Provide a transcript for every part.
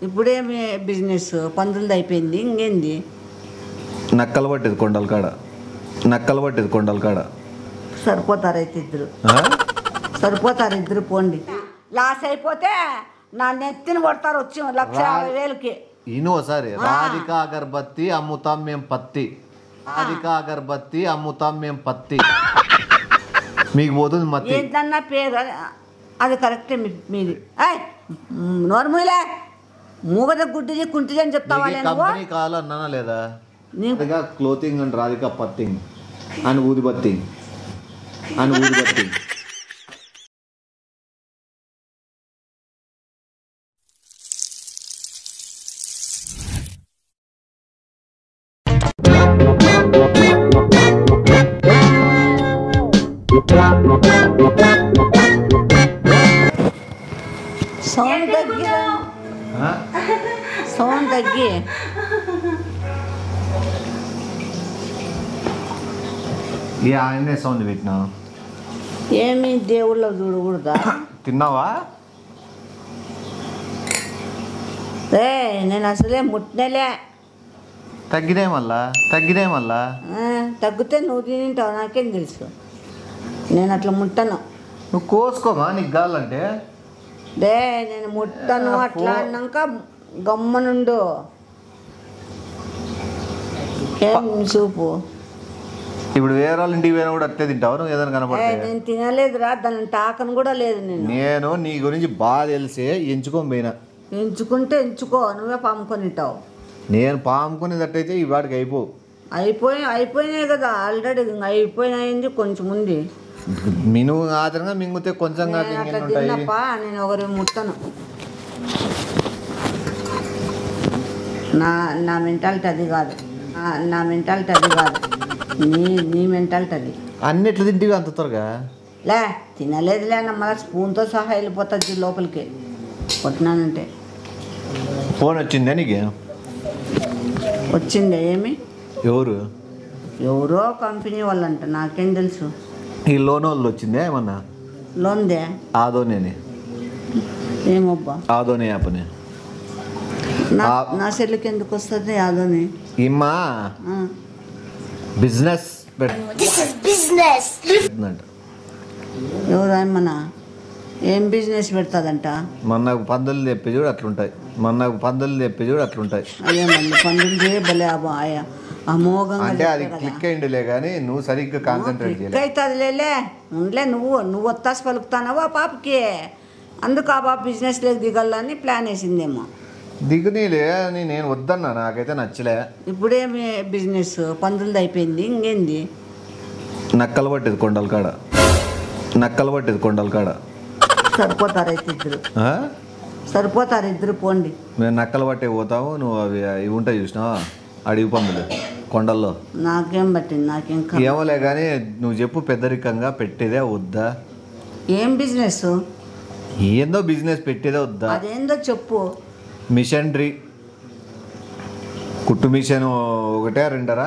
ఇప్పుడేమి బిజినెస్ పందులది అయిపోయింది ఇంకేంది నక్కలు పట్టేది కొండల కాడ నక్కలు పట్టేది కొండల కాడ సరిపోతారు అయితే ఇద్దరు ఆ? సరిపోతారు ఇద్దరు పోండి లాస్ అయిపోతే నా నెత్తిన కొడతారు వచ్చి లక్ష యాభై వేలకి ఇను ఒకసారి రాధిక అగరబత్తి అమ్ముతాం మేం పత్తి రాధిక అగరబత్తి అమ్ముతాం మేం పత్తి మీకు పోతుంది మత్తి ఏంటన్నా పేరు అది- అది కరెక్టే మీ మీది ఏయ్ నోర్మూలే మూగద గుడ్డిది కుంటిది అని చెప్తావా నీకు నువ్వు కంపెనీ కావాలో అన్నానా లేదా నీకు రాధిక క్లోతింగ్ అండ్ రాధిక పత్తింగ్ అండ్ ఊదిబత్తి అండ్ ఊదిబత్తి సౌండ్ తగ్గి ఆ? సౌండ్ తగ్గి ఏ ఆయనే సౌండ్ పెట్టినా ఏమి దేవుళ్ళ చూడకూడదా తిన్నావా ఏ నేను అసలే ముట్టినలే తగ్గిదే మళ్ళా తగ్గిదే మళ్ళా ఆ, తగ్గితే నువ్వు తింటావు నాకేం తెలుసు నేను అట్లా ముట్టను నువ్వు కోసుకోమా నీకు కావాలంటే డే నేను ముట్టను అట్లా అన్నాక గమ్మనుండు ఏం సూపు ఇప్పుడు వేరే వాళ్ళ ఇంటికి పోయినా కూడా అట్లే తింటావు నువ్వు ఏదైనా ఏ కనపడితే నేను తినలేదురా దాని తాకను కూడా లేదు నేను నేను నీ గురించి బాగా తెలిసే ఎంచుకొని పోయినా ఎంచుకుంటే ఎంచుకో నువ్వే పాముకొని ఉంటావు నేను పాముకునేటట్టయితే ఈ వాడికి అయిపో అయిపోయి అయిపోయినాయి కదా ఆల్రెడీ ఇంకా అయిపోయినాయింది కొంచెం ఉంది మిను ఆధారంగా మింగితే కొంచెం కాక నేను అట్లా ఇంకెన్ని ఉంటాయి తిన్నప్ప నేను ఒకరి ముట్టను నా నా మెంటాలిటీ అది కాదు నా- నా మెంటాలిటీ అది కాదు నీ నీ మెంటాలిటీ అది అన్ని ఎట్లా తింటివి అంత త్వరగా లే తినలేదులే అన్న మళ్ళీ స్పూన్తో సహా వెళ్ళిపోతుంది లోపలికి కొట్టినానంటే ఫోన్ వచ్చిందా నీకు వచ్చింది ఏమి ఎవరు ఎవరో కంపెనీ వాళ్ళంట నాకేం తెలుసు ఈ లోన్ వాళ్ళు వచ్చిందే ఏమన్నా లోన్దే ఆదోనేని ఏమబ్బా ఆదోనే యాప్ని నా ఆ- నా సెల్లుకి ఎందుకు వస్తుంది యాదోని ఇమ్మా ఆ. Business This is business. పెడుతుందంట ఎవరు ఏమన్నా ఏం బిజినెస్ పెడతాదంట మొన్న పందులు తెప్పి చూడు అట్లుంటాయి మొన్న పందులు తెప్పి చూడు అట్లుంటాయి అదే మళ్ళీ పండుగ చేయ భలే అబ్బా ఆయ- అమోఘంగా అంటే అది చెప్తా కదా. క్లిక్ అయిందిలే కానీ నువ్వు సరిగ్గా కాన్సన్ట్రేట్ క్లిక్ చేయలేదు అవుతుంది లేలే ఉండలే నువ్వు నువ్వు వత్తాసి పలుకుతానవా పాపకి అందుకు ఆ పాప బిజినెస్లోకి దిగాలని ప్లాన్ వేసిందేమో దిగునీలే అని నేను వద్దన్నా నాకైతే నచ్చలే ఇప్పుడేమి బిజినెస్ పందులది అయిపోయింది ఇంకేంది నక్కలు పట్టేది కొండల కాడ నక్కలు పట్టేది కొండల కాడ సరిపోతారు అయితే ఇద్దరు ఆ? సరిపోతారు ఇద్దరు పోండి మేము నక్కలు పట్టే పోతాము నువ్వు అవి ఇవి ఉంటాయి చూసినావా అడవి పందులు కొండల్లో నాకేం పట్టింది నాకేం కా- ఏమోలే కానీ నువ్వు చెప్పు పెద్దరికంగా పెట్టేదే వద్దా ఏం బిజినెస్ ఏందో బిజినెస్ పెట్టేదే వద్దా అదేందో చెప్పు మిషనరీ కుట్టు మిషన్ ఒకటే రెండరా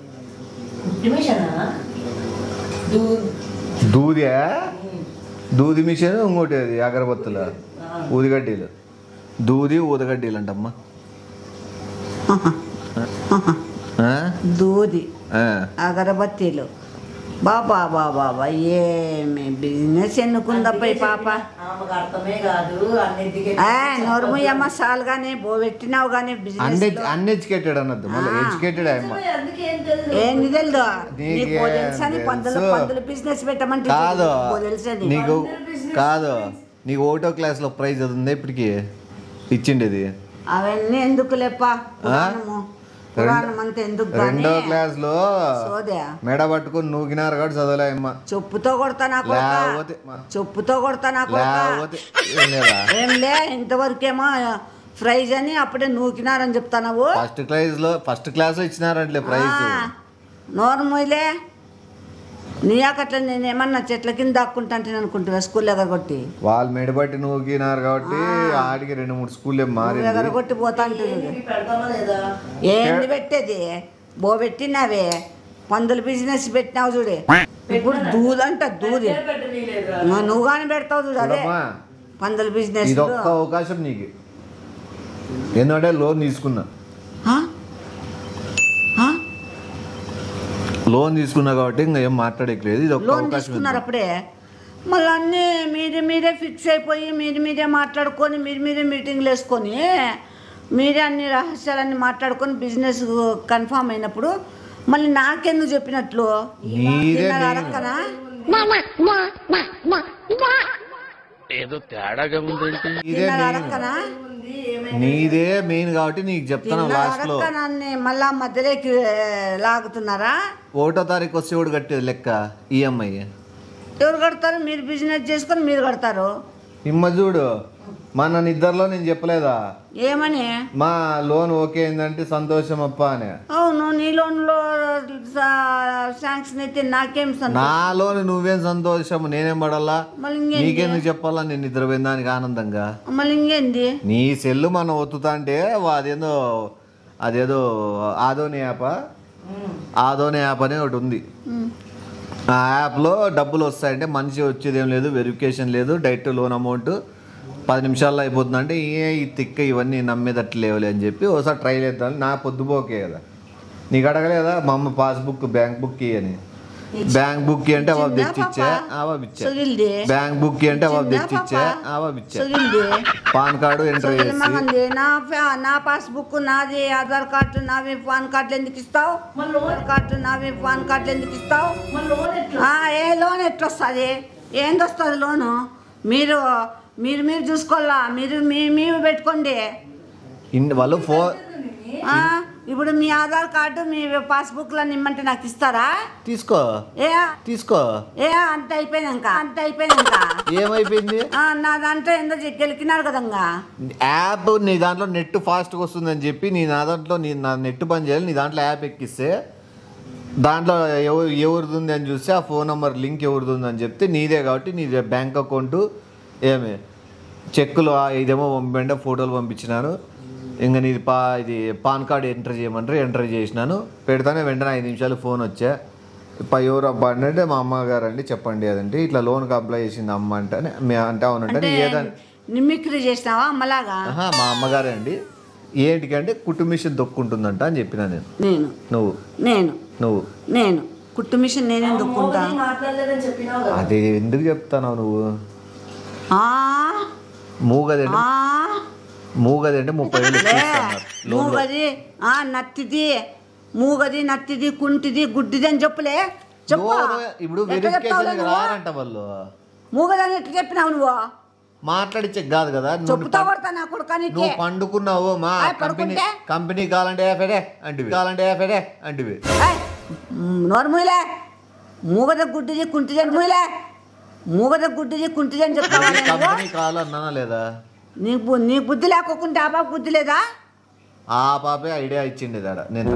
దూదే దూది మిషన్ ఇంకోటి అది అగరబత్తుల ఊదిగడ్డీలు దూది ఊదగడ్డీలు అంటమ్మా ఆ? దూది ఆ. అగరబత్తీలు బాబా బాబా బా ఏమి బిజినెస్ ఎన్నుకుందప్ప ఈ పాప ఆమెకు అర్థమే కాదు అన్నిటికీ ఆ, నోరుముయ్యమ్మ సాల్ కానీ బో పెట్టినావు కానీ అన్ బిజినెస్ అన్ఎడ్యుకేటెడ్ అనొద్దు మళ్ళీ ఆ. ఎడ్యుకేటెడ్ అమ్మా ఏంది తెలుదు నీకేం నీకు ఓ తెలుసని పందులు తెలుసు? పందులు బిజినెస్ పెట్టమంటే కాదు ఓ తెలుసని నీకు కాదు నీకు ఒకటో క్లాస్లో ప్రైజ్ అది ఉందా ఇప్పటికి ఇచ్చిండేది అవన్నీ ఎందుకు లేప్ప పురాణము పురాణం అంతా ఎందుకు కానీ రెండో క్లాస్లో సోదే మెడ పట్టుకొని నూకినారు కాబట్టి చదవలే అమ్మ చెప్పుతో కొడతా నా లేకపోతే కొడుక చెప్పుతో కొడతా నా కొడుక లేకపోతే ఏం లేదా ఏం లే ఇంతవరకేమో ప్రైజ్ అని అప్పుడే నూకినారని చెప్తావు ఫస్ట్ క్లాస్ లో ఫస్ట్ క్లాస్ లో ఇచ్చినారంటలే ప్రైజ్ నోరు మొయ్యలే నీయాకట్లా నేను ఏమన్నా చెట్ల కింద దాక్కుంటాంటే అనుకుంటున్నా స్కూల్ ఎగరగొట్టి వాళ్ళు మెడబట్టి నూకినారు కాబట్టి ఆడికి రెండు మూడు స్కూల్ నువ్వు మారింది ఎగరగొట్టి పోతా ఉంటుంది పెడతామా లేదా ఏంది పెట్టేది బో పెట్టినావే పందుల బిజినెస్ పెట్టినావు చూడే ఇప్పుడు దూదంట దూది పెట్టనీయలేదురా నువ్వు నువ్వు కానీ పెడతావు చూడు అదే చూడమ్మా పందుల బిజినెస్ ఇది ఒక్క అవకాశం నీకు ఎందుకంటే లోన్ తీసుకున్నా ఆ? ఆ? లోన్ తీసుకున్నా కాబట్టి ఇంకా ఏం మాట్లాడేయలేదు ఇది ఒక లోన్ అవకాశం తీసుకున్నారు ఇద్దాం. అప్పుడే మళ్ళీ అన్నీ మీరే మీరే ఫిక్స్ అయిపోయి మీరు మీరే మాట్లాడుకొని మీరు మీరే మీటింగ్లు వేసుకొని మీరే అన్ని రహస్యాలన్నీ మాట్లాడుకొని బిజినెస్ కన్ఫామ్ అయినప్పుడు మళ్ళీ నాకెందుకు చెప్పినట్లు నీదే తిన్నారా నేను. అరక్కనా? ఏదో తేడాగా ఉందేంటి ఇదే తిన్నారా మెయిన్ అరక్కనా? నీదే మెయిన్ కాబట్టి నీకు చెప్తాను తిన్నారా లాస్ట్ లో అరక్కనాన్ని మళ్ళా మధ్యలోకి లాగుతున్నారా ఒకటో తారీఖు వస్తే ఎవడు కట్టేది లెక్క ఈఎంఐ ఎవరు కడతారు మీరు బిజినెస్ చేసుకొని మీరు కడతారు ఇమ్మ చూడు మన ఇద్దరిలో నేను చెప్పలేదా ఏమని మా లోన్ ఓకే అయిందంటే సంతోషం అప్ప అని అవును నీ లోన్లో శాంక్షన్ అయితే నాకేం సంతోషం నా లోన్ నువ్వేం సంతోషం నేనేం పడాలా మళ్ళీ ఇంకేంటి నీకెందుకు చెప్పాలా నేను నిద్రపోయిన దానికి ఆనందంగా మళ్ళీ ఇంకేంది నీ సెల్లు మనం ఒత్తుతా అంటే వా- అదేదో అదేదో ఆదోని యాప్ ఆదోని యాప్ అని ఒకటి ఉంది ఉమ్. ఆ యాప్లో డబ్బులు వస్తాయంటే మనిషి వచ్చేది ఏం లేదు వెరిఫికేషన్ లేదు డైరెక్ట్ లోన్ అమౌంట్ పది నిమిషాల్లో అయిపోతుంది అంటే ఏ ఈ తిక్క ఇవన్నీ నమ్మేదట్లు లేవులే అని చెప్పి ఒకసారి ట్రై చేద్దాం నా పొద్దుపోకే కదా నీకు అడగలేదా మా అమ్మ పాస్బుక్ బ్యాంక్ బుక్ అని బ్యాంక్ బుక్ అంటే అవ ఇచ్చిందా తెచ్చిచ్చా పాపా? అవ ఇచ్చా సొగిల్ది బ్యాంక్ బుక్ అంటే అవ ఇచ్చిందా తెచ్చిచ్చా పాపా? అవ ఇచ్చా సొగిల్ది పాన్ కార్డు ఎంటర్ సొగిలి చేసి మగంది నా ఫ్యా- నా పాస్బుక్ నాది ఆధార్ కార్డు నావి పాన్ కార్డులు ఎందుకు ఇస్తావు మళ్ళీ లోన్ ఆధార్ కార్డు నావి పాన్ కార్డులు ఎందుకు ఇస్తావు మళ్ళీ లోన్ ఎట్లా ఆ, ఏ లోన్ ఎట్లొస్తుంది ఏంది వస్తుంది లోను మీరు మీరు మీరు చూసుకోవాలా మీరు మీ మేము పెట్టుకోండి ఇన్ వాళ్ళు ఫోన్ ఆ, ఇప్పుడు మీ ఆధార్ కార్డు మీ పాస్బుక్లో నిమ్మంటే నాకు ఇస్తారా తీసుకో ఏ తీసుకో ఏ అంత అయిపోయినాక అంత అయిపోయినాక ఏమైపోయింది ఆ, నా దాంట్లో ఏందో గెలికినారు కదంగా యాప్ నీ దాంట్లో నెట్ ఫాస్ట్గా వస్తుందని చెప్పి నీ నా దాంట్లో నీ నా నెట్ పని చేయాలి నీ దాంట్లో యాప్ ఎక్కిస్తే దాంట్లో ఎవరు ఎవరిది ఉంది అని చూస్తే ఆ ఫోన్ నెంబర్ లింక్ ఎవరిది ఉంది అని చెప్తే నీదే కాబట్టి నీ బ్యాంక్ అకౌంట్ ఏమి చెక్కులు ఆ ఇదేమో పంపండి ఫోటోలు పంపించినాను ఇంకా నీది పా ఇది పాన్ కార్డ్ ఎంటర్ చేయమంటారు ఎంటర్ చేసినాను పెడతానే వెంటనే ఐదు నిమిషాలు ఫోన్ వచ్చా పై ఎవరు అబ్బా అంటే మా అమ్మగారు అండి చెప్పండి అదంటే ఇట్లా లోన్కి అప్లై చేసింది అమ్మ అంటే మే- అంటే అవునంటే అంటే నీ ఏదని నిమ్మిక్రీ చేసినావా అమ్మలాగా ఆహా, మా అమ్మగారే అండి ఏంటికంటే కుట్టు మిషన్ దొక్కుంటుందంట అని చెప్పిన నేను నేను నువ్వు నేను నువ్వు నేను కుట్టు మిషన్ నేనేం దుక్కుంటా మోగది మాట్లాడలేదని చెప్పినావు కదా అది ఎందుకు చెప్తావు నువ్వు ఆ, మూగది అంటే ఆ, మూగది అంటే ముప్పై వేలు లే, ఇస్తున్నారు లోన్లో మూగది ఆ నత్తిది మూగది నత్తిది కుంటిది గుడ్డిది అని చెప్పులే చెప్పు లోన్ ఇప్పుడు ఎట్లా చెప్తావులే వెరిఫికేషన్ నువ్వు? రారంట వాళ్ళు మూగదని ఎట్లా చెప్పినావు నువ్వు మాట్లాడిచ్చే కాదు కదా నువ్వు చెప్తా పం- కొడతా నా కొడుకానికి నువ్వు పండుకున్నావు మా ఆయ్, కంపెనీ పడుకుంటే? కంపెనీ కావాలంటే యాఫెడే అంటివి కావాలంటే యాఫెడే అంటివి ఏయ్, నోరు మూయలే మూగద గుడ్డిది కుంటిది అని మూయలే మూగద గుడ్డిది కుంటిది అని చెప్తావా నువ్వు కంపెనీ కావాలన్నానా లేదా నీకు బు- నీకు బుద్ధి లేకోకుంటే ఆ బాబు బుద్ధి లేదా ఆ పాపే ఐడియా ఇచ్చింది దాడ నేను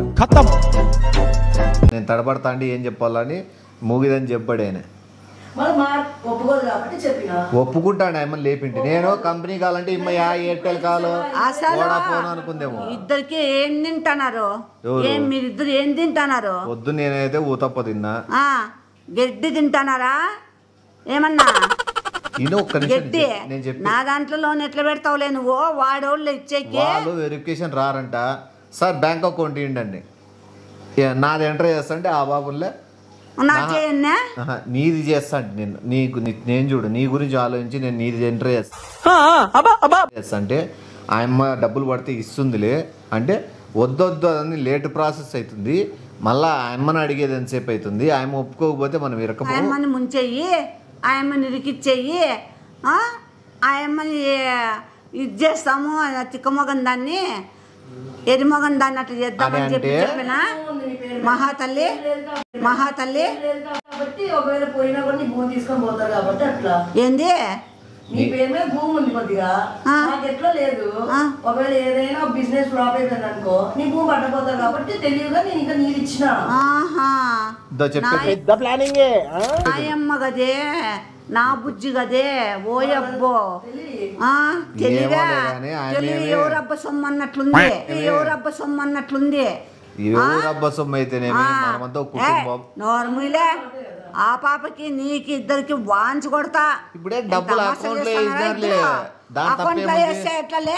నేను తడబడతా అంటే ఏం చెప్పాలని మూగిదని చెప్పాడు ఆయన మళ్ళీ మా ఒప్పుకోదు కాబట్టి చెప్పినా ఒప్పుకుంటాడు ఆయన లేపింటి నేను కంపెనీ కావాలంటే ఇమ్మయ్యా ఎయిర్టెల్ కావాలో అసలు వోడాఫోన్ అనుకుందేమో ఇద్దరికి ఏం తింటున్నారు ఎవరు? ఏం మీరిద్దరు ఏం తింటున్నారు వద్దు నేనైతే ఊతప్ప తిన్నా ఆ, గడ్డి తింటున్నారా ఏమన్నా ఇది ఒక్క నిమిషం గడ్డి నేను చెప్పి నా దాంట్లో లోన్ ఎట్లా పెడతావులే నువ్వు వాడోళ్ళు ఇచ్చేకి వాళ్ళు వెరిఫికేషన్ రారంట సార్ బ్యాంక్ అకౌంట్ ఇవ్వండి నాది ఎంటర్ చేస్తా అంటే ఆ బాబులే నా చేయన్నా ఆహా, నీది చేస్తా అంటే నేను నీకు నీ- నేను చూడు నీ గురించి ఆలోచించి నేను నీది ఎంటర్ చేస్తా చేస్తా అంటే ఆయమ్మ డబ్బులు పడితే ఇస్తుందిలే అంటే వద్దొద్దు అదని లేట్ ప్రాసెస్ అవుతుంది మళ్ళా ఆయమ్మని అడిగేది ఎంతసేపు అవుతుంది ఆయమ్మ ఒప్పుకోకపోతే మనం ఇరకపో ఆయమ్మని ముంచెయ్యి ఆయమ్మని ఇరికిచ్చేయి ఆ? ఆయమ్మని ఇది చేస్తాము తిక్కమొగన్ దాన్ని ఎరిమొగన్ దాన్ని అట్లా చేద్దామని అని చెప్పి అంటే? చెప్పిన మహాతల్లి మహాతల్లి లేదు కాబట్టి ఒకవేళ పోయినా కూడా నీ భూమి తీసుకొని పోతారు కాబట్టి అట్లా ఏంది నీ పేరు మీద భూమి ఉంది కొద్దిగా ఆ. నాకు ఎట్లా లేదు ఆ. ఒకవేళ ఏదైనా బిజినెస్ ఫ్లాప్ అయిపోయింది అనుకో నీ భూమి పట్టపోతారు కాబట్టి తెలియదుగా నేను ఇంకా నీళ్ళు ఇచ్చిన ఆహా దో చెప్పే నాయమ్మ గదే నా బుజ్జి గదే ఓయబ్బో ఆ, తెలివా ఏమోలే గాని ఆయన తెలివి ఏమి- ఎవరబ్బ సొమ్ము అన్నట్లుంది ఎవరబ్బ సొమ్ము అన్నట్లుంది ఎవరు అబ్బసం అయితేనేమి మనమంతా ఒక కుటుంబం నార్మలే ఆ పాపకి నీకు ఇద్దరికి వాంచి కొడతా ఇప్పుడే డబ్బులు తమాషా అకౌంట్లో చేస్తున్నారా వేసినారులే. ఇద్దరు? దాని అకౌంట్లో తప్పేముంది? వేస్తే ఎట్లలే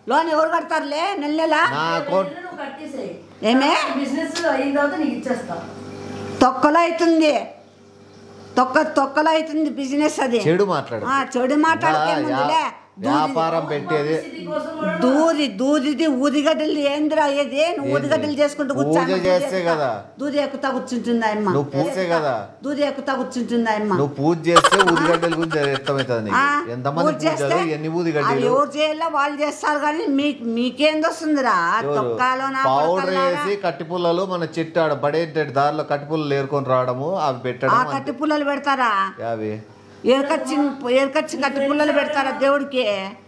లోన్ ఎవరు కడతారులే నెల నెల నా అకౌంట్ నువ్వు కట్టేసేయ్ ఏమే? బిజినెస్ అయిన తర్వాత నీకు ఇచ్చేస్తా తొక్కలో అవుతుంది తొక్క తొక్కలో అవుతుంది బిజినెస్ అది చెడు మాట్లాడు ఆ, చెడు మాట్లాడకే యా- ముందులే వ్యాపారం పెట్టేది సిటీ కోసం కూడా దూది దూదిది ఊదిగడ్డలు ఏందిరా అయ్యేది నువ్వు ఏంది? ఊదిగడ్డలు చేసుకుంటూ పూజ కూర్చోను. దూది చేస్తే ఎక్కుతా- కదా. దూది ఎక్కుతా కూర్చుంటుంది అమ్మ నువ్వు పూజే కదా దూది ఎక్కుతా కూర్చుంటుంది అమ్మ నువ్వు పూజ చేస్తే ఊదిగడ్డల గురించి అర్థమవుతుంది ఆ, నీకు ఎంతమంది పూజ చేస్తే పూజలు ఎన్ని అది ఊదిగడ్డలు ఎవరు చేయాలో వాళ్ళు చేస్తారు కానీ మీకు మీకేంది వస్తుందిరా తొక్కాలో నా పౌడర్ కొడకల్లారా. వేసి కట్టి పుల్లలు మన చెట్టు ఆడ పడేట దారిలో కట్టి పుల్లలు ఏరుకొని రావడము అవి ఆ పెట్టడం అంతే. కట్టి పుల్లలు పెడతారా అవి ఏరుకొచ్చి ఏరుకొచ్చి కట్టి పుల్లలు పెడతారా దేవుడికి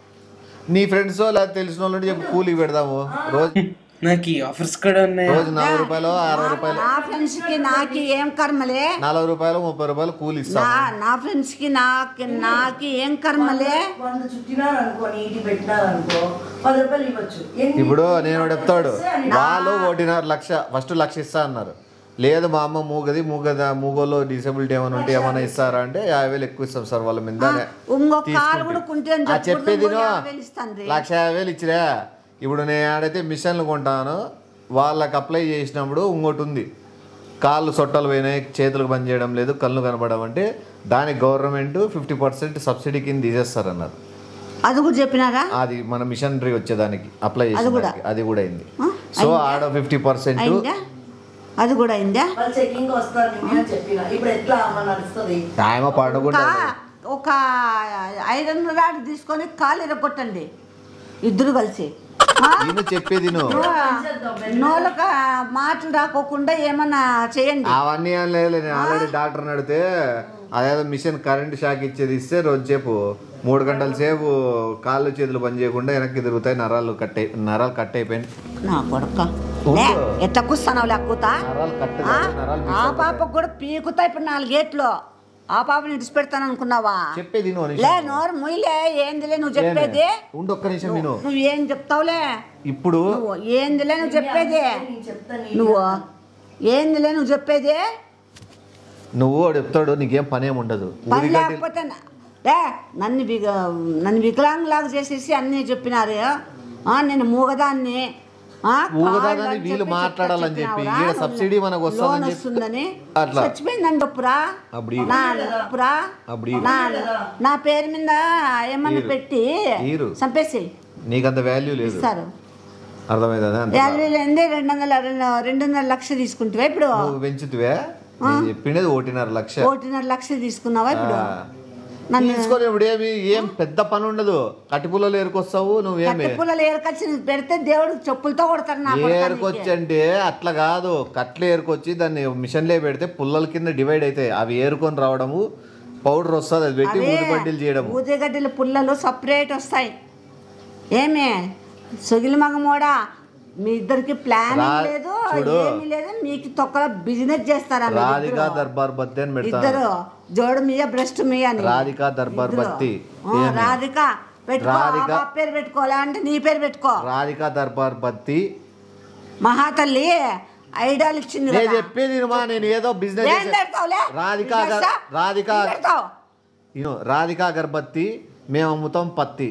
నీ ఫ్రెండ్స్ లేదా తెలిసిన వాళ్ళు ఉంటే చెప్పు కూలికి పెడదాము రోజు నాకు ఈ ఆఫర్స్ కూడా ఉన్నాయి రోజు నలభై రూపాయలు అరవై రూపాయలు నా ఫ్రెండ్స్ కి నాకు ఏం కర్మలే నలభై రూపాయలు ముప్పై రూపాయలు కూలి నా ఇస్తాము నా ఫ్రెండ్స్ కి నాకు నాకు ఏం కర్మలే వంద చుట్టినారు అనుకో నీటి పెట్టినారు అనుకో పది రూపాయలు ఇవ్వచ్చు ఎన్ని ఇప్పుడు నేను ఒకటి చెప్తాడు చేస్తే అన్ని వాళ్ళు ఒకటిన్నర లక్ష ఫస్ట్ లక్ష ఇస్తా అన్నారు లేదు మా అమ్మ మూగది మూగద మూగలో డిసేబిలిటీ ఏమైనా ఉంటే ఏమైనా ఇస్తారా అంటే యాభై వేలు ఎక్కువ ఇస్తాం సార్ వాళ్ళ మీద అని ఇంకో కాలు తీసుకుంటే. కూడా కుంటే అని ఆ చెప్పు, చెప్పేది ఇంకో యాభై వేలు ఇస్తాను లక్ష యాభై వేలు ఇచ్చిరా ఇప్పుడు నేను ఆడైతే మిషన్లు కొంటాను వాళ్ళకి అప్లై చేసినప్పుడు ఇంకోటి ఉంది కాళ్ళు సొట్టలు పోయినాయి చేతులకు పని చేయడం లేదు కళ్ళు కనపడడం అంటే దానికి గవర్నమెంట్ ఫిఫ్టీ పర్సెంట్ సబ్సిడీ కింద తీసేస్తారన్నారు అది కూడా చెప్పినారా అది మన మిషనరీ వచ్చేదానికి అప్లై అది కూడా? చేసేదానికి అది కూడా అయింది ఆ? సో అయిందా? ఆడ ఫిఫ్టీ పర్సెంట్ అయిందా అది కూడా అయిందా వాళ్ళు చెకింగ్ వస్తారు నిన్న చెప్పిన ఇప్పుడు ఎట్లా అమ్మ నడుస్తుంది ఆయమ పండుగ ఒక ఒక ఐదు వందల రాడు తీసుకొని కాలు ఇరగొట్టండి ఇద్దరు కలిసి ఆ? నేను చెప్పేది నువ్వు నోళ్ళక మాటలు రాకోకుండా ఏమన్నా చేయండి అవన్నీ ఏం లేదు నేను ఆల్రెడీ డాక్టర్ అడిగితే అదేదో మిషన్ కరెంట్ షాక్ ఇచ్చేది ఇస్తే రోజు సేపు మూడు గంటల సేపు కాళ్ళు చేతులు పని చేయకుండా వెనక్కి తిరుగుతాయి నరాలు కట్ అయి నరాలు కట్ అయిపోయినాయి నా కొడక లే ఎట్లా కూస్తావు లేకుతా నరాలు కట్ ఆ? నరాలు ఆ పాపకు కూడా పీకుతా ఇప్పుడు నాలుగేట్లు ఆ పాపని ఇడిచిపెడతాను అనుకున్నావా చెప్పేది నువ్వు లే నిమిషం. నోరు ముయ్యలే ఏందిలే నువ్వు చెప్పేది ఏమే? ఉండు ఒక్క నిమిషం నేను నువ్వు ఏం చెప్తావులే ఇప్పుడు నువ్వు ఏందిలే నువ్వు చెప్పేది నేను చెప్తాను నువ్వు ఏందిలే నువ్వు చెప్పేది నువ్వు వాడు చెప్తాడు నీకేం పని ఏమి ఉండదు పని ఊరిగడ్డి లేకపోతే నా- లే నన్ను విక నన్ను వికలాంగులాగా చేసేసి అన్నీ చెప్పినారు ఆ, నేను మూగదాన్ని ఆ, మూగదాన్ని కాళ్ళు అని వీళ్ళు చెప్పి మాట్లాడాలని చెప్పి, చెప్పినావురా? ఈడ సబ్సిడీ మనకు వస్తుందని లోన్ చెప్పి- వస్తుందని అట్లా. చచ్చిపోయిందని చెప్పురా అప్పుడు ఈరు. నా చెప్పురా అప్పుడు ఈరు. నా నా పేరు మీద ఏమన్నా ఈరు. పెట్టి ఈరు. చంపేసి నీకంత వాల్యూ లేదు ఇస్తారు అర్థమైందా అంత వాల్యూ లేనిదే రెండు వందల రెండు రెండున్నర లక్షలు తీసుకుంటావా ఇప్పుడు నువ్వు పెంచుతువే నేను చెప్పినది ఒకటిన్నర లక్ష ఒకటిన్నర లక్షలు తీసుకున్నావా ఇప్పుడు ఆ. నన్ను తీసుకొని ఇప్పుడు ఏమి ఏం పెద్ద పని ఉండదు కట్టిపుల్లలో ఏరుకొస్తావు నువ్వేమి కట్టె పుల్లలు ఏరుకొచ్చి పెడితే దేవుడు చెప్పులతో కొడతారు నా కొడుకానికి. ఏరుకొచ్చి అంటే అట్లా కాదు కట్లు ఏరుకొచ్చి దాన్ని మిషన్లే పెడితే పుల్లల కింద డివైడ్ అవుతాయి అవి ఏరుకొని రావడము పౌడర్ వస్తుంది అది పెట్టి అవే ఊదిపడ్డీలు చేయడము ఊదిగడ్డల పుల్లలు సపరేట్ వస్తాయి ఏమే సొగిలి మగమోడా మీ ఇద్దరికి ప్లాన్ రా- లేదు చూడు. ఏమీ లేదు మీకు తొక్కల బిజినెస్ చేస్తారా మీరు రాధికా ఇద్దరు? దర్బార్ బత్తి అని పెడతాను ఇద్దరు జోడు మీయ బ్రెస్ట్ మీ అని రాధికా దర్బార్ ఇద్దరు. బత్తి ఆ, ఏమి? రాధిక పెట్టుకో ఆ రాధిక. పాప పేరు పెట్టుకోవాలా అంటే నీ పేరు పెట్టుకో రాధికా దర్బార్ బత్తి మహాతల్లి ఐడాల్ ఇచ్చింది నేను కదా. చెప్పేది మా నేను ఏదో బిజినెస్ ఏం పెడతావులే? రాధికా గర్- బిజినెస్సా? రాధికా ఏం పెడతావు? ఇను రాధికా గర్భత్తి మేము అమ్ముతాం పత్తి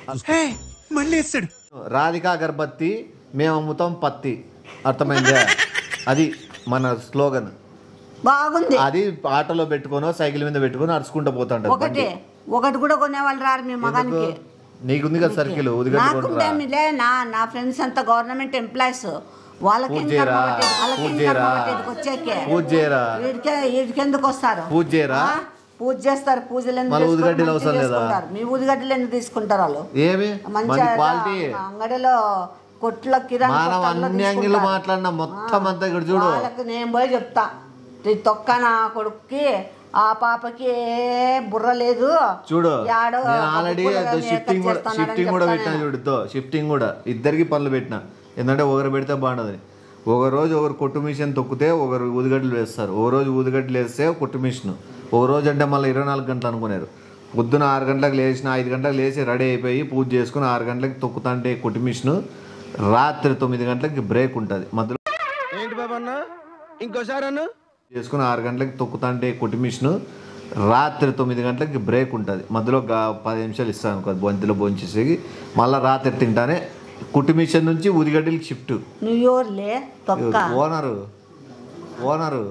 రాధికా గర్భత్తి మేము అమ్ముతాం పత్తి అర్థమైందా అది మన స్లోగన్ బాగుంది అది ఆటోలో పెట్టుకొని సైకిల్ మీద పెట్టుకొని అరుచుకుంటూ పోతుంటారు ఒకటి ఒకటి కూడా కొనేవాళ్ళు రారు మీ మగానికి నీకుంది కదా సర్కిల్ ఉదిగట్టుకుంటారా నాకుండేమిలే నా నా ఫ్రెండ్స్ అంతా గవర్నమెంట్ ఎంప్లాయీస్ వాళ్ళకి పూజ చేయరా? పూజ చేయరా? వచ్చేకే పూజ చేయరా వీడికే వీడికెందుకు వస్తారు పూజ చేయరా ఆ? పూజ చేస్తారు పూజలు ఎందుకు మళ్ళీ చేసుకోరు? ఊదిగడ్డలు మంచిగా అవసరం లేదా? చేసుకుంటారు. మీ ఊదిగడ్డలు ఎందుకు తీసుకుంటారు వాళ్ళు ఏమి మంచి క్వాలిటీ అంగడిలో కొట్ల కిరాణా మనం కొట్లలో అన్ని అంగిళ్ళు తీసుకుంటారు. మాట్లాడినా మొత్తం అంతా ఇక్కడ చూడు వాళ్ళకి నేను పోయి చెప్తా ఈ తొక్క నా కొడుక్కి ఆ పాపకి బుర్ర లేదు చూడు యాడో నేను ఆల్రెడీ కప్పులలో మేకప్ షిఫ్టింగ్ కూడా చేస్తానని షిఫ్టింగ్ కూడా చెప్తానే. పెట్టిన చూడుతో షిఫ్టింగ్ కూడా ఇద్దరికి పనులు పెట్టిన ఎందుకంటే ఒకరు పెడితే బాగుండదు ఒక రోజు ఒకరు కొట్టు మిషన్ తొక్కితే ఒకరు ఊదిగడ్డలు వేస్తారు ఒక రోజు ఊదిగడ్డలు వేస్తే కొట్టు మిషన్ ఒక రోజు అంటే మళ్ళీ ఇరవై నాలుగు గంటలు అనుకున్నారు పొద్దున ఆరు గంటలకు లేచిన ఐదు గంటలకు లేచి రెడీ అయిపోయి పూజ చేసుకుని ఆరు గంటలకు తొక్కుతాంటే కొట్టు మిషన్ రాత్రి తొమ్మిది గంటలకి బ్రేక్ ఉంటుంది మధ్యలో ఏంటి బాబు అన్న ఇంకోసారి అన్న చేసుకుని ఆరు గంటలకి తొక్కుతాంటే కొట్టి మిషన్ రాత్రి తొమ్మిది గంటలకి బ్రేక్ ఉంటుంది మధ్యలో ఒక పది నిమిషాలు ఇస్తాను అనుకో బొంతిలో భోంచేసి మళ్ళీ రాత్రి తింటానే కుట్టు మిషన్ నుంచి ఉదిగడ్డలకి షిఫ్ట్ నువ్వు ఎవరులే తొక్క owner owner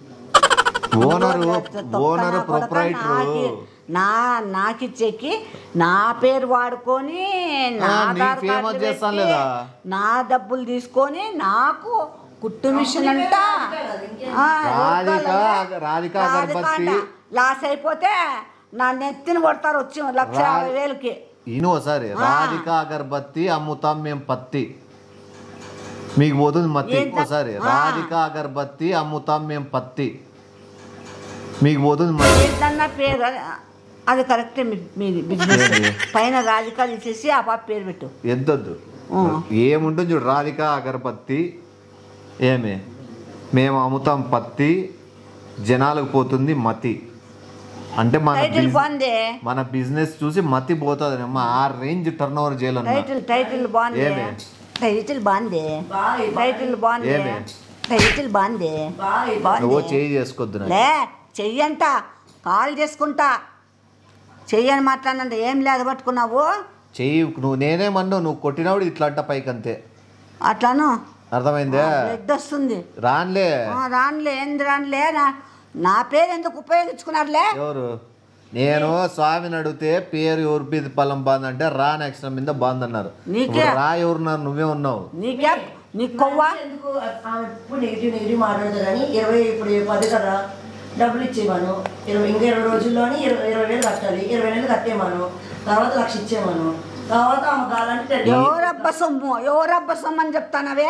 owner owner proprietor నా నాకిచ్చేకి నా పేరు వాడుకొని నా ఆ, నీ ఆధార్ famous కార్డు చేస్తాను పెట్టి, లేదా? నా డబ్బులు తీసుకొని నాకు కుట్టు మిషన్ అంట ఆ, రాధిక రూపాయలే. రాధిక రాధిక అగరబత్తి అంట. లాస్ అయిపోతే నా నెత్తిని కొడతారు వచ్చి లక్ష రా- యాభై వేలకి ఈయన ఒకసారి రాధిక అగరబత్తి అమ్ముతాం మేము పత్తి మీకు పోతుంది మత్తి ఏంట? ఒకసారి ఆ. రాధిక అగరబత్తి అమ్ముతాం మేము పత్తి మీకు పోతుంది మత్తి ఏంటన్నా పేరు అది కరెక్టే మీ మీది బిజినెస్ ఏంది? పైన రాజకీయాలు ఇచ్చేసి ఆ పాప పేరు పెట్టు ఎంతొద్దు ఆ. ఏముంటుంది చూడు రాధిక అగరబత్తి ఏమి మేము అమ్ముతాం పత్తి జనాలకు పోతుంది మతి అంటే మన టైటిల్ బిజ్- బాగుంది మన బిజినెస్ చూసి మతి పోతుంది అమ్మ ఆ రేంజ్ టర్న్ ఓవర్ చేయాలన్నా టైటిల్ టైటిల్ బాగుంది ఏమి? టైటిల్ బాగుంది బాయ్ టైటిల్ బాగుంది ఏమి? టైటిల్ బాగుంది బాయ్ నువ్వు బాగుంది చేయి చేసుకోవద్దు నాకు. లే చెయ్యంట కాల్ చేసుకుంటా చెయ్యని మాట్లాడినంత ఏం లేదు పట్టుకున్నావు చెయ్యి నువ్వు నేనేమన్నావు నువ్వు కొట్టినప్పుడు ఇట్లా అంట పైకి అంతే అట్లాను అర్థమైందా బ్లడ్ వస్తుంది రాన్లే ఆ, రానులే ఏంది రానులే నా నా పేరు ఎందుకు ఉపయోగించుకున్నారులే ఎవరు నేను స్వామిని అడిగితే పేరు ఎవరి మీద పలం బాంది అంటే రా నెక్స్ట్ మీద బాంది అన్నారు నీకే? ఇప్పుడు రా ఎవరున్నారు నువ్వే ఉన్నావు నీకే నీ కొవ్వా ఎందుకు ఆమె ఎప్పుడు నెగిటివ్ నెగిటివ్ మాట్లాడదు కానీ ఇరవై ఇప్పుడు పది కదా డబ్బులు ఇచ్చేవాను ఇరవై ఇంకా ఇరవై రోజుల్లోని ఇరవై ఇరవై వేలు కట్టాలి ఇరవై వేలు కట్టేమాను తర్వాత లక్ష ఇచ్చేవాను తర్వాత ఆమె కావాలంటే టెన్ ఎవరబ్బ సొమ్ము ఎవరబ్బ సొమ్ము అని చెప్తానవే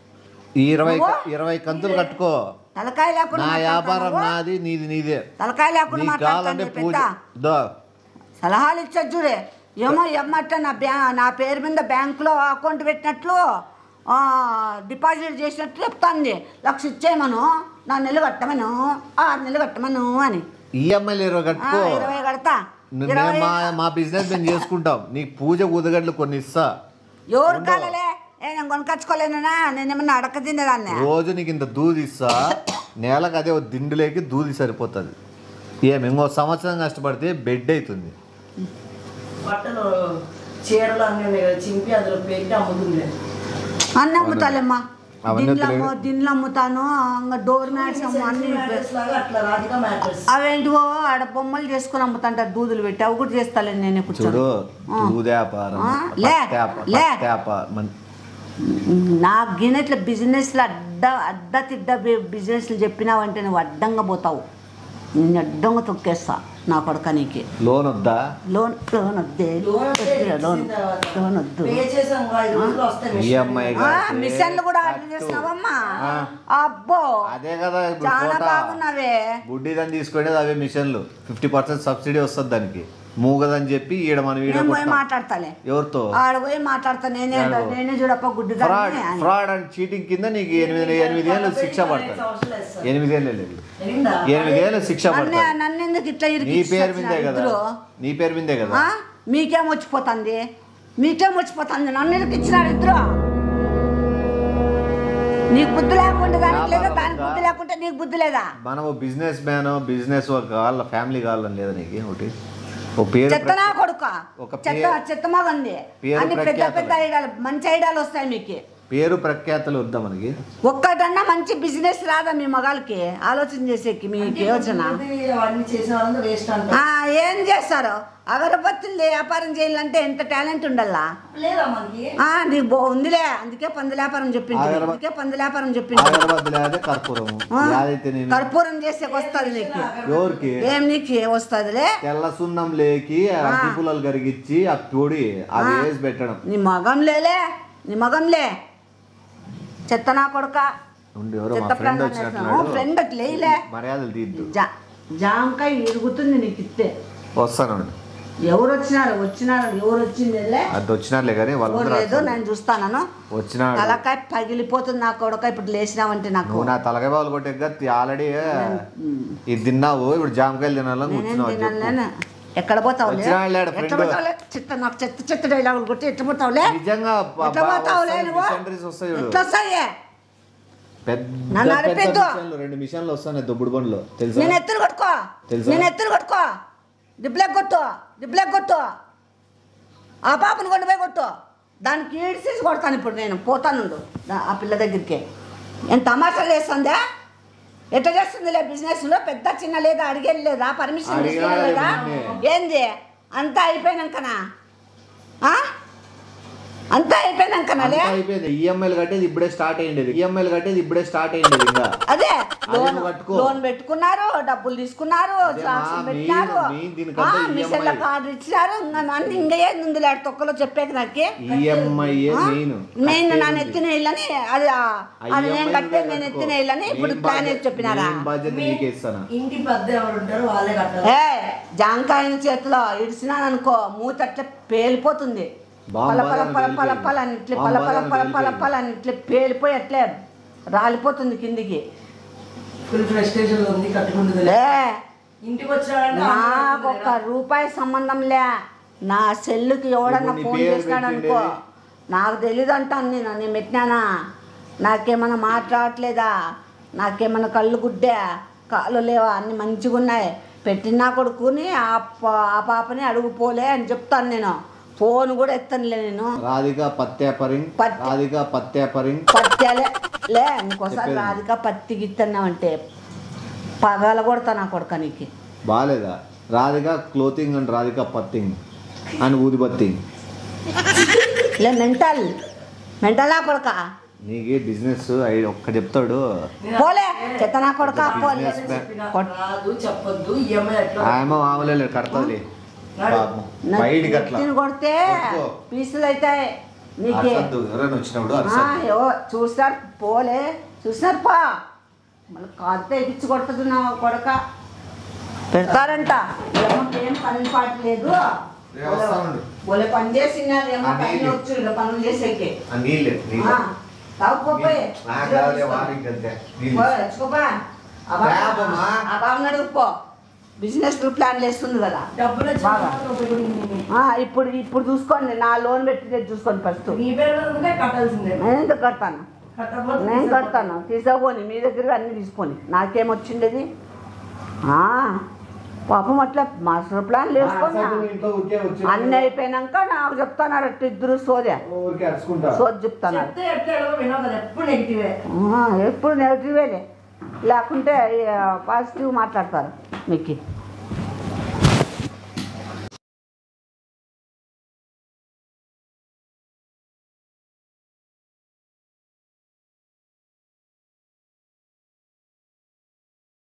ఈ ఇరవై నువ్వు? ఇరవై కంతులు కట్టుకో తలకాయ లేకుండా నా వ్యాపారం మాట్లాడుతున్నావు? నాది నీది నీదే తలకాయ లేకుండా నీకు కావాలంటే మాట్లాడుతాను పూజ పెద్ద దో సలహాలు ఇచ్చదు చూడే ఏమో ఎమ్మట నా బ్యా నా పేరు మీద బ్యాంకులో అకౌంట్ పెట్టినట్లు ఆ, డిపాజిట్ చేసినట్లు చెప్తాంది లక్ష ఇచ్చేయమను నా నెల కట్టమను ఆరు నెలలు కట్టమను అని ఈఎంఐలు ఇరవై ఆ, కట్టుకో ఇరవై కడతా మేము ఇరవై మా మా బిజినెస్ మేము చేసుకుంటాం నీకు పూజ ఉదగడ్లు కొన్ని ఇస్తా ఎవరు కాలలే ఏ నేను కొనుకొచ్చుకోలేనా నేను ఏమన్నా అడక తినేదాన్ని రోజు నీకు ఇంత దూది ఇస్తా నెలకు అదే ఓ దిండులేకి దూది సరిపోతుంది ఏమి ఇంకో సంవత్సరం కష్టపడితే బెడ్ అవుతుంది బట్టలు చీరలు అన్నీ ఉన్నాయి కదా చింపి అందులో పెట్టి అమ్ముతుంది అన్నీ అమ్ముతాలేమ్మా అవన్నీ దిండ్లు వద్దులే. అమ్ము దిండ్లు అమ్ముతాను ఇంకా డోర్ మ్యాట్స్ అమ్ము అన్ని మ్యాట్రెస్ లాగా అట్లా రాధిక మ్యాట్రెస్ అవేంటివో ఆడ బొమ్మలు చేసుకుని అమ్ముతాంటారు దూదులు పెట్టి అవి కూడా చేస్తాలే నేను కూర్చొని చూడు ఆ. దూది వ్యాపారం ఆ, లే, పత్తి వ్యాపారం, లే. పత్తి వ్యాపారం. మన- నా గిన్నెట్ల బిజినెస్లు అడ్డ అడ్డ తిడ్డ బిజినెస్లు చెప్పినావంటే నువ్వు అడ్డంగా పోతావు నేను అడ్డంగా తొక్కేస్తా నా కొడుక నీకు లోన్ వద్దా లోన్ లోన్ వద్దే లోన్ వస్తే వద్దురా, లోన్ ఇచ్చిన తర్వాత లోన్ వద్దు పే చేసాం ఇంకా ఐదు రోజులు వస్తాయి మిషన్. ఈఎంఐ ఆ, మిషన్లు కూడా ఆర్డర్ చేసినావమ్మా ఆ. అబ్బో అదే కదా ఇప్పుడు చాలా కోట బాగున్నావే బుడ్డిదని తీసుకునేది అవే మిషన్లు ఫిఫ్టీ పర్సెంట్ సబ్సిడీ వస్తుంది దానికి మూగదని చెప్పి ఈడ మనం ఈడ నేను పోయి కొట్టాం. మాట్లాడతాలే ఎవరితో ఆడ పోయి మాట్లాడతా నేనే ఆడ పో. నేనే చూడప్ప ఫ్రాడ్ గుడ్డిదాన్ని అని. ఫ్రాడ్ అండ్ చీటింగ్ కింద నీకు ఎనిమిది ఎనిమిది ఏళ్ళు శిక్ష పడుతుంది సంవత్సరాలు వేస్తారు. ఎనిమిది ఏళ్ళు లేదు తెలియదా? ఎనిమిది ఏళ్ళు శిక్ష నన్నే పడుతుంది నన్ను ఎందుకు ఇట్లా నీ ఇరికిచ్చి పేరు మీదే చచ్చినారు కదా ఇద్దరు? నీ పేరు మీదే కదా ఆ? మీకేం వచ్చిపోతుంది మీకేం వచ్చిపోతుంది నన్ను ఇరికిచ్చినారు ఇద్దరు నీకు బుద్ధి లేకుండా దానికి లేదా వ్యాపారం దానికి ఉందా? బుద్ధి లేకుంటే నీకు బుద్ధి లేదా మనం బిజినెస్ మ్యాన్ బిజినెస్ కావాల ఫ్యామిలీ కావాలని లేదా నీకు ఒకటి ఓ పేరు చెత్తనా కొడుక ఒక చెత్త పేరు- చెత్త మగంది పేరు అన్ని పెద్ద ప్రఖ్యాతలు. పెద్ద ఐడియాలు మంచి ఐడియాలు వస్తాయి మీకు పేరు ప్రఖ్యాతలు వద్దా మనకి ఒక్కటన్నా మంచి బిజినెస్ రాదా మీ మగాళ్ళకి ఆలోచన చేసేకి మీకు యోచన ఇది అవన్నీ చేసిన వాళ్ళంతా వేస్ట్ అంట ఆ, ఏం చేస్తారు అగరబత్తులు వ్యాపారం చేయాలంటే ఎంత టాలెంట్ ఉండాలా లేదా మనకి ఆ, నీకు బో ఉందిలే అందుకే పంది వ్యాపారం చెప్పింది అగరబ- అందుకే పంది వ్యాపారం చెప్పింది అగరబద్దులు అదే కర్పూరము ఆ? యాదైతే నేను కర్పూరం చేసేకి వస్తుంది నీకు ఎవరికి ఏం నీకు వస్తుందిలే తెల్ల సున్నం లేకి అగ్గి పుల్లలు కరిగిచ్చి ఆ పొడి అది వేసి పెట్టడం నీ మగం లేలే నీ మగంలే చెత్త నా కొడుక ఉండి ఎవరో మా చెత్త ఫ్రెండ్ ప్రాణాలు వచ్చినట్లు ఫ్రెండ్ అట్లేలే మర్యాదలు తీద్దు జా జామకాయ ఇరుగుతుంది నీకు ఇస్తే వస్తానండి ఎవరు వచ్చినారు వచ్చినారు ఎవరు వచ్చిందిలే అది వచ్చినట్లే కానీ ఎవరు వాళ్ళందరూ లేదు వస్తారు. నేను చూస్తాను వచ్చినాడు తలకాయ పగిలిపోతుంది నా కొడుక ఇప్పుడు లేచినావంటే నాకు నువ్వు నా తలకాయ బావులు కొట్టే ఆల్రెడీ ఇది తిన్నావు ఇప్పుడు జామకాయలు తినాలని నేనేం కూర్చున్నావు అని చెప్పు. తినాలేను ఎక్కడ పోతావులే వచ్చినాడు లేడు, ఎట్లా friend. పోతావులే చెత్త నాకు చెత్త చెత్త డైలాగులు కొట్టి ఎట్లా పోతావులే నిజంగా బా- ఎట్లా బా- పోతావులే వస్తాయి, నువ్వు missionaries వస్తాయి చూడు. ఎట్లా వస్తాయి పెద్ద నన్ను పెద్ద అరిపెద్దు. మిషన్లు, రెండు మిషన్లు వస్తాయి దొబ్బుడు బండ్లు తెలుసా నేను ఎత్తులు కొట్టుకో తెలుసా? నేను ఎత్తులు కొట్టుకో దిబ్బలేక కొట్టు దిబ్బలేక కొట్టు ఆ పాపను కొండ పోయి కొట్టు దానికి ఈడ్చేసి కొడతాను ఇప్పుడు నేను పోతానుండు దా- ఆ పిల్ల దగ్గరికి ఎంత తమాషా చేస్తుందా ఎట్లా చేస్తుందిలే బిజినెస్లో పెద్ద చిన్న లేదా అడిగేది లేదా పర్మిషన్ అడిగాలి తీసుకోలేదా నిన్నే. ఏంది అంతా అయిపోయినాకనా ఆ? అంతా అయిపోయినాకనాలే అంతా అయిపోయింది ఈఎంఐలు కట్టేది ఇప్పుడే స్టార్ట్ అయ్యింది ఈఎంఐలు కట్టేది ఇప్పుడే స్టార్ట్ అయ్యింది ఇంకా అదే లోన్ నువ్వు కట్టుకో. లోన్ పెట్టుకున్నారు డబ్బులు తీసుకున్నారు అదే సాక్ష్యం మా పెట్టినారు మెయిన్- మెయిన్ దీనికంటే ఆ, మిషన్ల EMI. కార్డు ఇచ్చినారు ఇంకా నన్ను ఇంకా ఏంది ఉంది లేడు తొక్కలో చెప్పేది నాకు ఈఎంఐ మెయిన్ నేను నన్ను ఎత్తిన ఇల్లని అది ఆ- అది నేను కట్టేది నేను ఎత్తిన ఇల్లని ఇప్పుడు ప్లాన్ వేసి చెప్పినారా బాధ్యత నీకే ఇస్తాను ఇంటి పెద్ద ఎవరు ఉంటారో వాళ్ళే కట్టాలి ఏ జాంకాయని చేతిలో ఇడిచినాను అనుకో మూత అట్లా పేలిపోతుంది బాంబు పల పల బాగానే పల పల పేలిపోయింది. పల అని ఇట్లా బాంబు పల పల బాగానే పల పల పేలిపోయింది. పల అని ఇట్లా పేలిపోయి అట్లే రాలిపోతుంది కిందికి ఫుల్ ఫ్రస్ట్రేషన్ ఉంది కట్టుకుంటుంది లే ఇంటికి వచ్చినాడంటే నాకు ఒక్క రూపాయి సంబంధం లే నా సెల్లుకి ఎవడన్నా ఇప్పుడు నీ ఫోన్ పేరు చేసినాడు అనుకో పెట్టిండేది? నాకు తెలీదు అంటాను నేను నేను పెట్టినానా నాకేమన్నా మాట్లాడట్లేదా నాకేమన్నా కళ్ళు గుడ్డా కాళ్ళు లేవా అన్ని మంచిగా ఉన్నాయి పెట్టిన కొడుకుని ఆ పా- ఆ పాపని అడుగుపోలే అని చెప్తాను నేను ఫోన్ కూడా ఎత్తనులే నేను రాధిక పత్యాపరింగ్ పత్య- రాధిక పత్యాపరింగ్ పత్యాలే లే ఇంకోసారి చెప్పేది. రాధిక పత్తి గిత్తన్నావంటే పగల కొడతా నా కొడుకనికి బాగాలేదా రాధిక క్లోతింగ్ అండ్ రాధిక పత్తింగ్ అండ్ ఊదిబత్తింగ్ లే మెంటల్ మెంటలా కొడుక నీకే బిజినెస్ ఒక్క చెప్తాడు పోలే చెత్త నా కొడుక పోలే Business man. చెప్పిన కొట్- రాదు చెప్పొద్దు ఈఎంఐ ఎట్లా ఆయమ మామూలే కడతది పాపం. నా బయటికి అట్లా నెత్తిన కొడితే కొట్టుకో. పీసులు అవుతాయి నీకే అరసద్దు ఎవరైనా వచ్చినప్పుడు ఆ, అరసద్దు ఏవో చూస్తారు పోలే చూస్తారు పా మళ్ళీ కాలితే ఎక్కించి కొడుతుంది నా కొడక పెడతారంట ఏమో ఏం పని పాట లేదు రే, వస్తా ఉండు. పోలే పని చేసినారు ఏమో ఆ, పని నీళ్ళు. వచ్చు ఇలా పనులు చేసేకి ఆ నీళ్ళే నీళ్ళు తాగుపోయి నాకు కాదులే, వానికి అంతే. నీళ్ళు. తెచ్చుకోపా తేపమ్మా. ఆ బాబుని అడుగుపో బిజినెస్ ప్లాన్ వేస్తుంది కదా డబ్బులు బాగా. వచ్చి ఆ, ఇప్పుడు ఇప్పుడు చూసుకోండి నా లోన్ పెట్టి చూసుకోండి ఫస్ట్ నీ పేరు మీద ఉంటే కట్టాల్సిందే నేను ఎందుకు కడతాను కట్టకపోతే నేను కడతాను తీసుకోని మీ దగ్గర అన్ని తీసుకొని నాకేమొచ్చిండేది ఆ, పాపం అట్లా మాస్టర్ ప్లాన్ వేసుకొని అరసద్దు ఇంట్లో ఊరికే వచ్చి అన్ని అయిపోయినాక నాకు చెప్తాను అట్ట ఇద్దరు సోదే ఊరికే అరుచుకుంటా సోది చెప్తాను చెప్తే ఎట్లా ఎడగో వినవు కదా ఎప్పుడు నెగిటివే ఎప్పుడు నెగిటివేలే లేకుంటే పాజిటివ్ మాట్లాడతారు మీకు